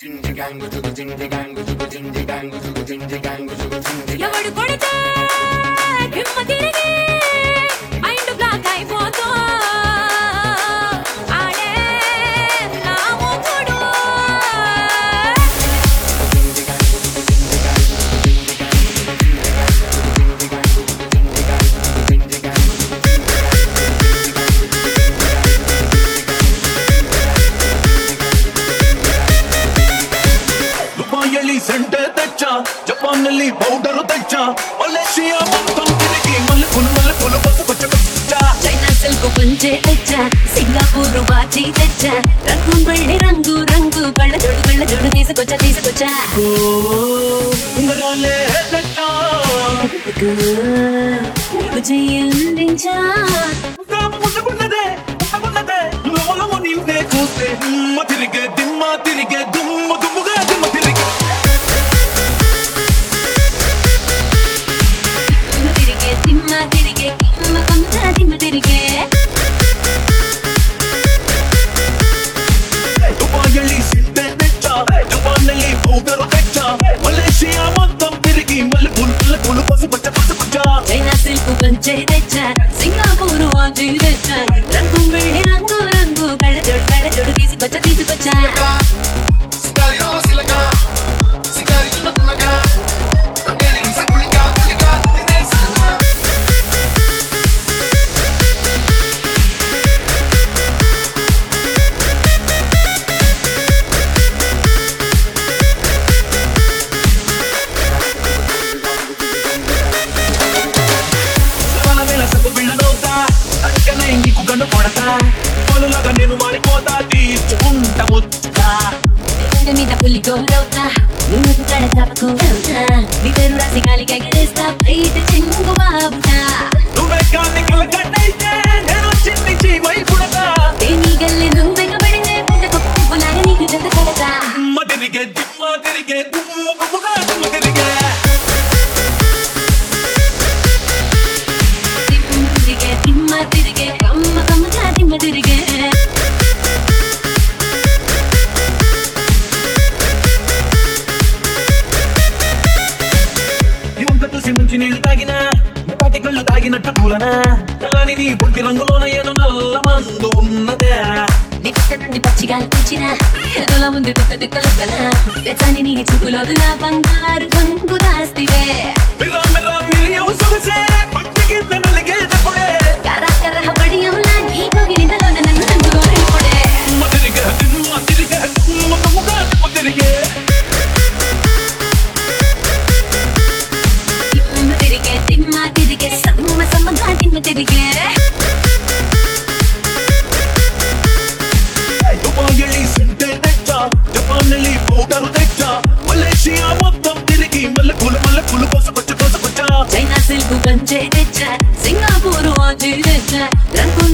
ఎవడు కొడితే దిమ్మ తిరిగి మైండ్ బ్లాక్ అయిపోతూ ఆడే నా మూకుడు ದುಬಾಯಲ್ಲಿ ಸೆಂಟರ್ ತೆಚ್ಚ ಜಪಾನ್ನಲ್ಲಿ ಪೌಡರ್ ತೆಚ್ಚ ಮಲೇಷಿಯಾ ಮೊత్తం తిరిగి మల్లెపూలు మల్లెపూలు పసు కొచ్చ కొచ్చ చైనా సిల్క్ పంచే తెచ్చ సింగపూర్ వాచి తెచ్చ రంగు వెళ్ళి రంగు రంగు కళ్ళ జోడు కళ్ళ జోడు తీసుకొచ్చా తీసుకొచ్చా ఉంగరాలే తెచ్చ నీకు చెయ్యందించా తాము ముసుకున్నదే ముసుకున్నదే లోలము నిన్నే చూస్తే దిమ్మ తిరిగే దిమ్మ తిరిగే దుమ్మ దుమ్ముగా దిమ్మ తిరిగే దిమ్మ తిరిగే దిమ్మ తిరిగే కిమ్మ కొంత దిమ్మ తిరిగే దుబాయಲ್ಲಿ ಸೆಂಟರ್ ತೆಚ್ಚ ಜಪಾನ್ನಲ್ಲಿ ಪೌಡರ್ ತೆಚ್ಚ మలేషియా మొత్తం తిరిగి మల్లెపూలు మల్లెపూలు పసు కొచ్చ పసు కొచ్చ చైనా సిల్క్ పంచే తెచ్చ సింగపూర్ వాచి తెచ్చ రంగు వెళ్ళి రంగు రంగు కళ్ళ జోడు కళ్ళ జోడు తీసుకొచ్చా తీసుకొచ్చా సవాల వేళ సబ్బు బిళ్ళనవుతా అక్కనే నీకు గన్ను కొడతా పనులాగా నేను మారిపోతా తీర్చుకుంటా ముచ్చట గుండె మీద పులి గోరవుతా నువ్వు కడ తప్పకుండా నీ పేరు రాసి గాలికి ఎగరేస్తా బయట చెంగు బాబుతా నువ్వే కానీ కళ్ళకట్టయితే నేను చిన్ని వైపుడతా తేనీ గల్లె నువ్వు వెగబడితే పుట్ట కొప్పులాగా నీకు జత కడతా దిమ్మ తిరిగే దిమ్మ తిరిగే దుమ్మ దుమ్ముగా దిమ్మ తిరిగే దిమ్మ తిరిగే దిమ్మ తిరిగే కమ్మ కమ్మగా దిమ్మ తిరిగే ఈ వంక చూసి ముంచి నీళ్లు తాగినా ముఖాటి కళ్ళు తాగినట్టు కూలనా తెల్లని నీ పొంటి రంగులోన ఏదో నల్ల మందు ఉన్నదే నిట్ట నుండి పచ్చిగా కూర్చిన ఎదల ముందు తిక్క తిక్కలు కల వెచ్చని నీ చూపులో నా బంగారు రంగు దాస్తివే మిరా మిరా మిరియో సొగసే పట్టి కింద నలిగేటప్పుడే కర్ర కర్ర బడియంలా నీ కోగిలింతలో నన్ను అందుకోరిప్పుడే దిమ్మ తిరిగే దిమ్మ తిరిగే దుమ్మ దుమ్ముగా దిమ్మ తిరిగే దిమ్మ తిరిగే దిమ్మ తిరిగే సమ్మ సమ్మగా దిమ్మ తిరిగే దుబాయ్ సెంటర్ తెచ్చ జపాన్ನಲ್ಲಿ పౌడర్ తెచ్చ మలేషియా మొత్తం తిరిగి మల్లెపూలు మల్లెపూలు కోసుకొచ్చ కోసుకొచ్చ చైనా సిల్క్ కంచే తెచ్చ సింగపూర్ వాచి తెచ్చ రంగు